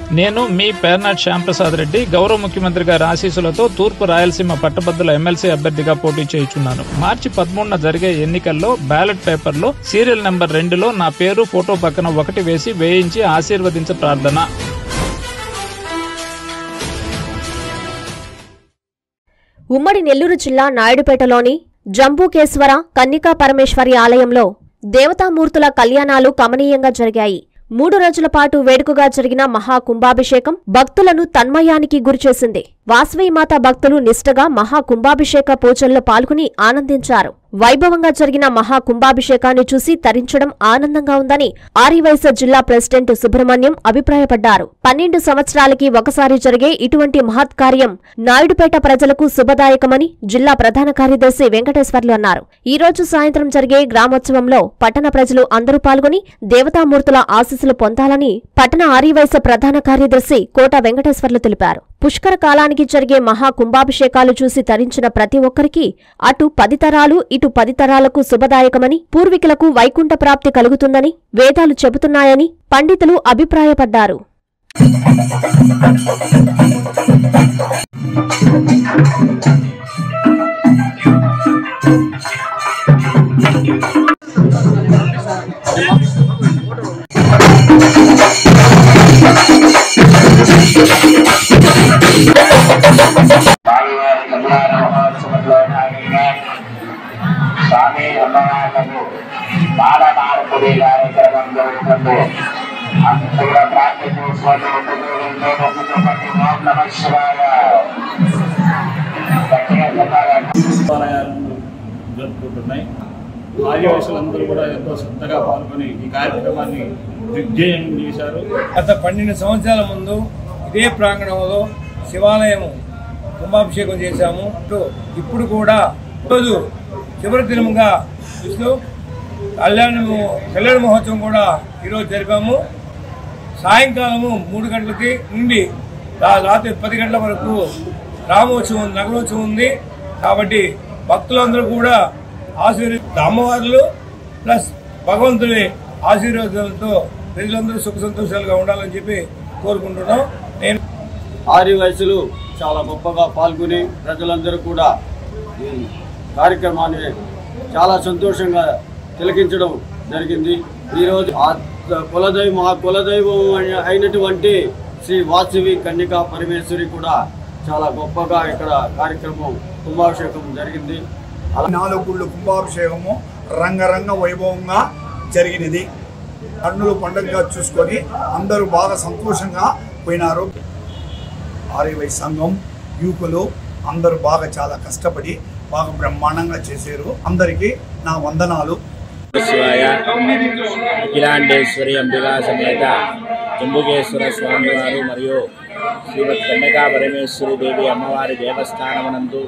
నేను మీ పేర్నాట్ శ్యాంప్రసాద్ రెడ్డి గౌరవ ముఖ్యమంత్రి గారి ఆశీస్సులతో తూర్పు రాయలసీమ పట్టభద్రుల ఎమ్మెల్సీ అభ్యర్థిగా పోటీ చేయుచున్నాను మార్చి పదమూడున జరిగే ఎన్నికల్లో బ్యాలెట్ పేపర్లో సీరియల్ నెంబర్ రెండులో నా పేరు ఫోటో పక్కన ఒకటి వేసి వేయించి ఆశీర్వదించ ప్రార్థన ఉమ్మడి నెల్లూరు జిల్లా నాయుడుపేటలోని జంబూకేశ్వర కన్నికా పరమేశ్వరి ఆలయంలో దేవతామూర్తుల కళ్యాణాలు కమనీయంగా జరిగాయి మూడు రోజుల పాటు వేడుకగా జరిగిన మహా కుంభాభిషేకం భక్తులను తన్మయానికి గురిచేసింది వాసవీమాత భక్తులు నిష్టగా మహా కుంభాభిషేక పూజల్లో పాల్గొని ఆనందించారు వైభవంగా జరిగిన మహా కుంభాభిషేకాన్ని చూసి తరించడం ఆనందంగా ఉందని ఆర్యవైశ్య జిల్లా ప్రెసిడెంట్ సుబ్రహ్మణ్యం అభిప్రాయపడ్డారు పన్నెండు సంవత్సరాలకి ఒకసారి జరిగే ఇటువంటి మహత్ కార్యం నాయుడుపేట ప్రజలకు శుభదాయకమని జిల్లా ప్రధాన కార్యదర్శి వెంకటేశ్వర్లు అన్నారు ఈ రోజు సాయంత్రం జరిగే గ్రామోత్సవంలో పట్టణ ప్రజలు అందరూ పాల్గొని దేవతామూర్తుల ఆశీస్సులు పొందాలని పట్టణ ఆర్యవైశ్య ప్రధాన కార్యదర్శి కోట వెంకటేశ్వర్లు తెలిపారు పుష్కర కాలానికి జరిగే మహా కుంభాభిషేకాలు చూసి తరించిన ప్రతి ఒక్కరికి అటు పది తరాలు ఇటు పది తరాలకు శుభదాయకమని పూర్వీకులకు వైకుంఠ ప్రాప్తి కలుగుతుందని వేదాలు చెబుతున్నాయని పండితులు అభిప్రాయపడ్డారు స్వామివారి కళ్యాణ మహోత్సవంలో భాగంగా స్వామి అమ్మవార్లకు బాల మార్పుడి కార్యక్రమం జరుగుతుంది అందరూ కూడా ప్రార్థన చేసుకోండి ఒకరితో ఒకరితో ఓం నమ శివాయ గట్టిగా చెప్పాలండి దేవాలయాలు జరుపుకుంటున్నాయి ఆదివాసులందరూ కూడా ఎంతో శ్రద్ధగా పాల్గొని ఈ కార్యక్రమాన్ని దిగ్జయం చేశారు గత పన్నెండు సంవత్సరాల ముందు ఇదే ప్రాంగణంలో శివాలయం కుంభాభిషేకం చేశాము ఇటు ఇప్పుడు కూడా రోజు చివరి దినముగా విష్ణు కళ్యాణము కళ్యాణ మహోత్సవం కూడా ఈరోజు జరిపాము సాయంకాలము మూడు గంటలకి నుండి రా- రాత్రి పది గంటల వరకు రామోత్సవం నగరోత్సవం ఉంది కాబట్టి భక్తులందరూ కూడా ఆశీర్వ అమ్మవార్లు ప్లస్ భగవంతుడి ఆశీర్వాదాలతో ప్రజలందరూ సుఖ సంతోషాలుగా ఉండాలని చెప్పి కోరుకుంటున్నాం నేను ఆర్య వయసులు చాలా గొప్పగా పాల్గొని ప్రజలందరూ కూడా ఈ కార్యక్రమాన్ని చాలా సంతోషంగా తిలకించడం జరిగింది ఈరోజు ఆ కులదైవం మా కులదైవం అయిన- అయినటువంటి శ్రీ వాసవి కన్నికా పరమేశ్వరి కూడా చాలా గొప్పగా ఇక్కడ కార్యక్రమం కుంభాభిషేకం జరిగింది అలా నాలుగు గుళ్ళు కుంభాభిషేకము రంగరంగ వైభవంగా జరిగినది కన్నులు పండుగగా చూసుకొని అందరూ బాగా సంతోషంగా పోయినారు ఆర్యవై సంఘం యువకులు అందరూ బాగా చాలా కష్టపడి బాగా బ్రహ్మాండంగా చేశారు అందరికీ నా వందనాలు శివాయ అఖిలాండేశ్వరి అంబికా సమేత జంబుకేశ్వర స్వామివారు మరియు శ్రీమద్ కన్యకా పరమేశ్వరి దేవి అమ్మవారి దేవస్థానమునందు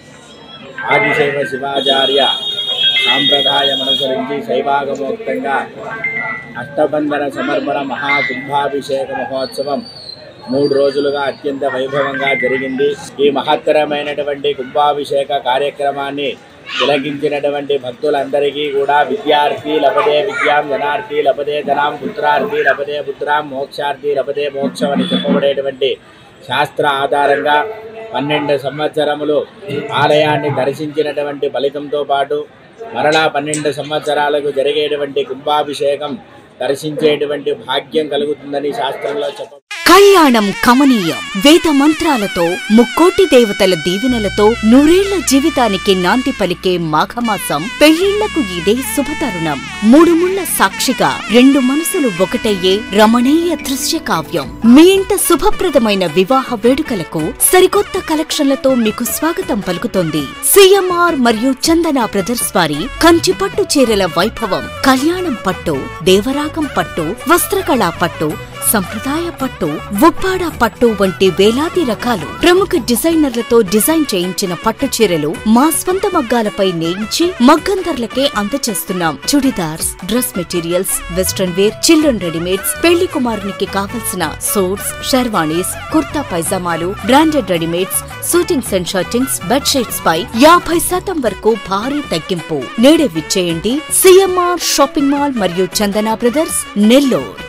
ఆదిశైవ శివాచార్య సాంప్రదాయం అనుసరించి శైవాగమోక్తంగా అష్టబంధన సమర్పణ మహాకుంభాభిషేక మహోత్సవం మూడు రోజులుగా అత్యంత వైభవంగా జరిగింది ఈ మహత్తరమైనటువంటి కుంభాభిషేక కార్యక్రమాన్ని తిలకించినటువంటి భక్తులందరికీ కూడా విద్యార్థి లభదే విద్యాం ధనార్థి లభదే ధనాం పుత్రార్థి లభదే పుత్రాం మోక్షార్థి లభదే మోక్షం అని చెప్పబడేటువంటి శాస్త్ర ఆధారంగా పన్నెండు సంవత్సరములు ఆలయాన్ని దర్శించినటువంటి ఫలితంతో పాటు మరలా పన్నెండు సంవత్సరాలకు జరిగేటువంటి కుంభాభిషేకం దర్శించేటువంటి భాగ్యం కలుగుతుందని శాస్త్రంలో చెప్ప కళ్యాణం కమనీయం వేద మంత్రాలతో ముక్కోటి దేవతల దీవెనలతో నూరేళ్ల జీవితానికి నాంది పలికే మాఘమాసం పెళ్లిళ్లకు ఇదే శుభతరుణం మూడు ముళ్ల సాక్షిగా రెండు మనసులు ఒకటయ్యే రమణీయ దృశ్య కావ్యం మీ ఇంట శుభప్రదమైన వివాహ వేడుకలకు సరికొత్త కలెక్షన్లతో మీకు స్వాగతం పలుకుతోంది సిఎంఆర్ మరియు చందన బ్రదర్స్ వారి కంచి పట్టు చీరల వైభవం కళ్యాణం పట్టు దేవరాగం పట్టు వస్త్రకళా పట్టు సంప్రదాయ పట్టు ఉప్పాడ పట్టు వంటి వేలాది రకాలు ప్రముఖ డిజైనర్లతో డిజైన్ చేయించిన పట్టు చీరలు మా స్వంత మగ్గాలపై నేయించి మగ్గం ధరలకే అందజేస్తున్నాం churidars dress materials western wear children readymades పెళ్లి కుమారునికి కావలసిన సూట్స్ షెర్వాణీస్ కుర్తా పైజామాలు branded readymades shootings and shirtings bedsheets పై యాభై శాతం వరకు భారీ తగ్గింపు నేడే విచ్చేయండి సిఎంఆర్ షాపింగ్ మాల్ మరియు చందన బ్రదర్స్ నెల్లూరు